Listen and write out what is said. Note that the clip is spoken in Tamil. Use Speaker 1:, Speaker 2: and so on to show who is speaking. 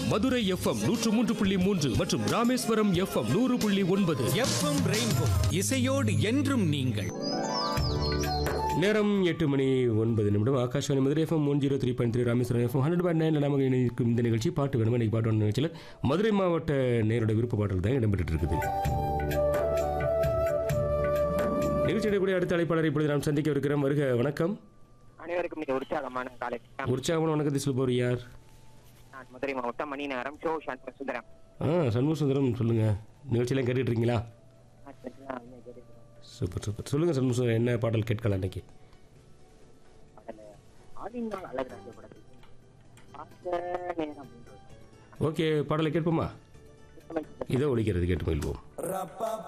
Speaker 1: மதுரை எஃப்எம் நூற்று மூன்று புள்ளி மூன்று மற்றும் ராமேஸ்வரம் எஃப்எம் நூறு புள்ளி ஒன்பது
Speaker 2: எஃப்எம் ரெயின்போ இசையோடு என்றும் நீங்கள்
Speaker 1: நேரம் எட்டு மணி ஒன்பது நிமிடம் Akashvani Madurai FM one zero three point three Rameswaram FM hundred point nine நமக்கு இணைக்கும் இந்த நிகழ்ச்சி பாட்டு வேணுமா இன்னைக்கு பாட்டு வேணும் நிகழ்ச்சியில் மதுரை மாவட்ட நேரோட விருப்ப பாடல் தான் இடம்பெற்று இருக்குது நிகழ்ச்சியுடைய கூட அடுத்த அழைப்பாளர் இப்பொழுது நாம் சந்திக்க இருக்கிறோம் வருக வணக்கம்
Speaker 3: அனைவருக்கும் மிக உற்சாகமான காலை வணக்கம்.
Speaker 1: உற்சாகமான வணக்கத்தை சொல்பவர் யார்
Speaker 3: நான் மதுரை மாவட்டம் மணி நேரம் ஷோ சண்முக சுந்தரம்
Speaker 1: ஆ சண்முக சுந்தரம் சொல்லுங்க நிகழ்ச்சியெல்லாம் கேட்டுட்டு இருக்கீங்களா
Speaker 3: ஆ, சரிங்களா? ஐயா, கேட்டுக்கிறோம்.
Speaker 1: சூப்பர் சூப்பர் சொல்லுங்க சண்முக சுந்தரம் என்ன பாடல் கேட்கலாம் இன்னைக்கு
Speaker 3: அதுல ஆதிநாள் அழகு ராஜா படத்துக்கு பார்த்த நேரம் அப்படின்றது.
Speaker 1: ஓகே பாடலை கேட்போமா
Speaker 3: சுத்தமா
Speaker 1: இதோ ஒழிக்கிறது கேட்டு மகிழ்வோம்